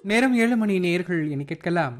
நேரம் ஏழு மணி நேர்கள் என கேட்கலாம்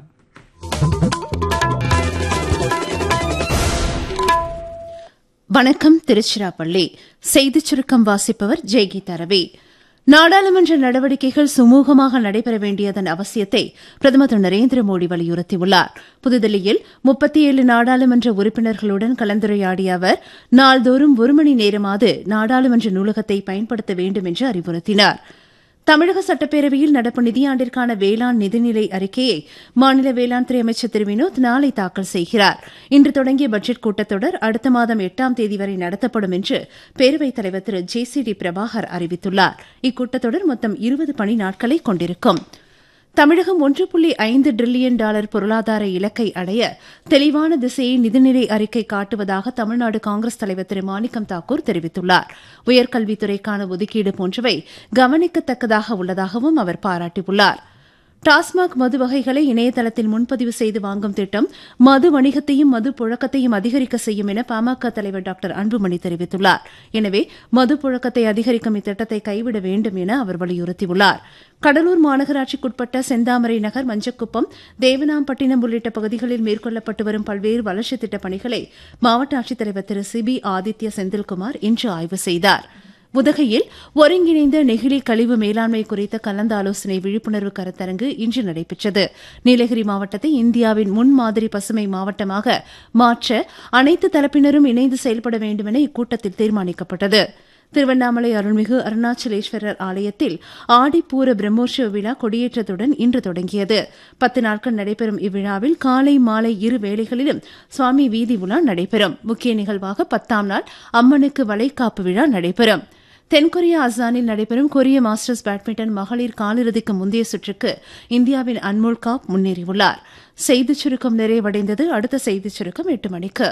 வணக்கம் திருச்சிராப்பள்ளி செய்திச் சுருக்கம் வாசிப்பவர் ஜெய்கீதா ரவி நாடாளுமன்ற நடவடிக்கைகள் சுமூகமாக நடைபெற வேண்டியதன் அவசியத்தை பிரதமர் திரு நரேந்திர மோடி வலியுறுத்தியுள்ளார் புதுதில்லியில் முப்பத்தி ஏழு நாடாளுமன்ற உறுப்பினர்களுடன் கலந்துரையாடிய அவர் நாள்தோறும் ஒரு மணி நேரமாவது நாடாளுமன்ற நூலகத்தை பயன்படுத்த வேண்டும் என்று அறிவுறுத்தினார் தமிழக சட்டப்பேரவையில் நடப்பு நிதியாண்டிற்கான வேளாண் நிதிநிலை அறிக்கையை மாநில வேளாண் துறை அமைச்சர் திரு வினோத் நாளை தாக்கல் செய்கிறார் இன்று தொடங்கிய பட்ஜெட் கூட்டத்தொடர் அடுத்த மாதம் எட்டாம் தேதி வரை நடத்தப்படும் என்று பேரவைத் தலைவர் திரு ஜே சி டி பிரபாகர் அறிவித்துள்ளார் இக்கூட்டத்தொடர் மொத்தம் இருபது பணி நாட்களை கொண்டிருக்கும் தமிழகம் ஒன்று புள்ளி ஐந்து டிரில்லியன் டாலர் பொருளாதார இலக்கை அடைய தெளிவான திசையை நிதிநிலை அறிக்கை காட்டுவதாக தமிழ்நாடு காங்கிரஸ் தலைவர் திரு மாணிக்கம் தாக்கூர் தெரிவித்துள்ளார் உயர்கல்வித்துறைக்கான ஒதுக்கீடு போன்றவை கவனிக்கத்தக்கதாக உள்ளதாகவும் அவர் பாராட்டியுள்ளார் டாஸ்மாக் மது வகைகளை இணையதளத்தில் முன்பதிவு செய்து வாங்கும் திட்டம் மது வணிகத்தையும் மது புழக்கத்தையும் அதிகரிக்க செய்யும் என பாமக தலைவர் டாக்டர் அன்புமணி தெரிவித்துள்ளார் எனவே மது புழக்கத்தை அதிகரிக்கும் இத்திட்டத்தை கைவிட வேண்டும் என அவர் வலியுறுத்தியுள்ளார் கடலூர் மாநகராட்சிக்குட்பட்ட செந்தாமரை நகர் மஞ்சக்குப்பம் தேவனாம்பட்டினம் உள்ளிட்ட பகுதிகளில் மேற்கொள்ளப்பட்டு வரும் பல்வேறு வளர்ச்சித் திட்டப் பணிகளை மாவட்ட ஆட்சித்தலைவர் திரு சி பி ஆதித்ய செந்தில்குமார் இன்று ஆய்வு செய்தாா் உதகையில் ஒருங்கிணைந்த நெகிழி கழிவு மேலாண்மை குறித்த கலந்தாலோசனை விழிப்புணர்வு கருத்தரங்கு இன்று நடைபெற்றது நீலகிரி மாவட்டத்தை இந்தியாவின் முன்மாதிரி பசுமை மாவட்டமாக மாற்ற அனைத்து தரப்பினரும் இணைந்து செயல்பட வேண்டும் என இக்கூட்டத்தில் தீர்மானிக்கப்பட்டது திருவண்ணாமலை அருள்மிகு அருணாச்சலேஸ்வரர் ஆலயத்தில் ஆடிப்பூர பிரம்மோற்சவ விழா கொடியேற்றத்துடன் இன்று தொடங்கியது பத்து நாட்கள் நடைபெறும் இவ்விழாவில் காலை மாலை இரு வேளைகளிலும் சுவாமி வீதி உலா நடைபெறும் முக்கிய நிகழ்வாக பத்தாம் நாள் அம்மனுக்கு வளைகாப்பு விழா நடைபெறும் தென்கொரியா அசானில் நடைபெறும் கொரிய மாஸ்டர்ஸ் பேட்மிண்டன் மகளிர் காலிறுதிக்கு முந்தைய சுற்றுக்கு இந்தியாவின் அன்மோல் காப் முன்னேறியுள்ளார் செய்திச் சுருக்கம் நிறைவடைந்தது அடுத்த செய்திச் சுருக்கம் எட்டு மணிக்கு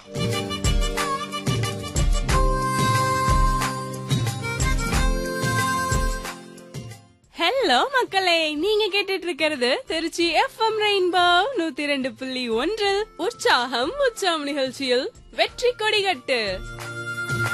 ஹலோ மக்களே நீங்க கேட்டுட்டு இருக்கிறது திருச்சி எஃப்எம் ரெயின்போ நூத்தி ரெண்டு புள்ளி ஒன்றில் உற்சாகம் உற்சாகம் நிகழ்ச்சியில் வெற்றி கொடிகட்டு